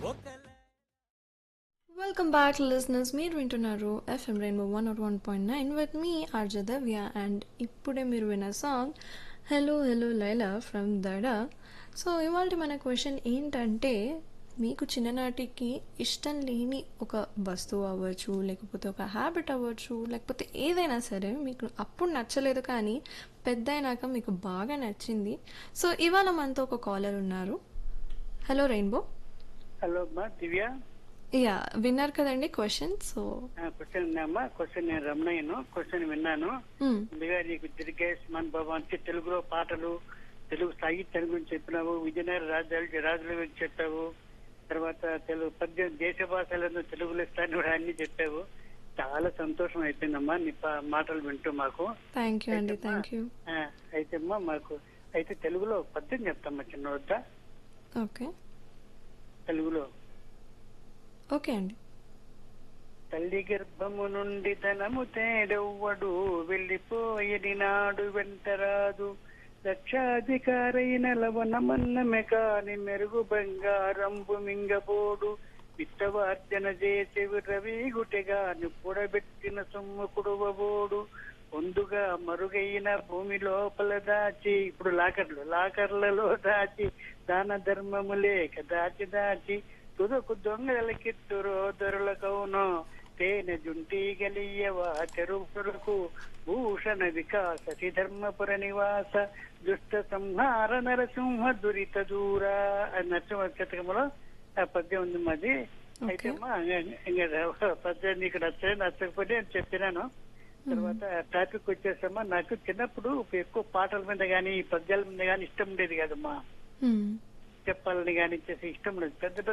Welcome back listeners మీరు వింటున్నారు FM rainbow one nought one point nine with మీ RJ Divya and ఇప్పుడే మీరు విన్న song hello hello Laila from Dhada so ఇవాళ మన క్వశ్చన్ ఏంటంటే మీకు చిన్ననాటికి ఇష్టం లేని ఒక వస్తువు అవ్వచ్చు లేకపోతే ఒక హ్యాబిట్ అవ్వచ్చు లేకపోతే ఏదైనా సరే మీకు అప్పుడు నచ్చలేదు కానీ పెద్ద అయినాక మీకు బాగా నచ్చింది సో ఇవాళ మనతో ఒక కాలర్ ఉన్నారు హలో రెయిన్బో హలో అమ్మా దివ్య యా విన్నారు కదండి క్వశ్చన్ సో క్వశ్చన్ అమ్మా క్వశ్చన్ నేను రమణయ్యను క్వశ్చన్ విన్నాను ముందుగా నీకు దీర్ఘాయుష్మాన్ బాబా అంటే తెలుగులో పాటలు తెలుగు సాహిత్యం గురించి చెప్పినావు విజయనగర రాజాలు రాజుల గురించి చెప్పావు తర్వాత తెలుగు పద్యం దేశ భాషలను తెలుగులో స్థాయి కూడా అన్ని చెప్పావు చాలా సంతోషం అయిపోయిందమ్మా నీ పా- మాటలు వింటూ మాకు థ్యాంక్ యూ అండి అయితే థ్యాంక్ యూ ఆ, అయితే అమ్మా మాకు అయితే తెలుగులో పద్యం చెప్తామ్మా చిన్న వద్ద ఓకే తెలుగులో ఓకే అండి తల్లి గర్భము నుండి ధనము తేడెవ్వడు వెళ్ళిపోయని నాడు వెంటరాదు లక్షాధికారైన లవణమన్నమే కాని మెరుగు బంగారంబు మింగబోడు విత్తవార్జన చేసి రవీగుటెగాని పొడబెట్టిన సొమ్ము కుడువబోడు ముందుగా మరుగైన భూమి లోపల దాచి ఇప్పుడు లాకర్లు లాకర్లలో దాచి దాన ధర్మము లేక దాచి దాచి తుదకు దొంగలకిత్తురో దొరలకౌను తేనె జుంటి గలియవా చెరువులకు భూషణ వికాస ధర్మపుర నివాస దుష్ట సంహార నరసింహ దురిత దూర అని నరసింహ శతకంలో ఆ పద్యం ఉంది మాది అయితే అమ్మా ఇంకా పద్యం నీకు నచ్చలే నచ్చకపోతే నేను చెప్పినాను తర్వాత టాపిక్ వచ్చేసమ్మా నాకు చిన్నప్పుడు ఎక్కువ పాటల మీద గానీ పద్యాల మీద గానీ ఇష్టం ఉండేది కాదమ్మా Hmm. చెప్పాలని కానీ చేసి ఇష్టం ఉండేది పెద్ద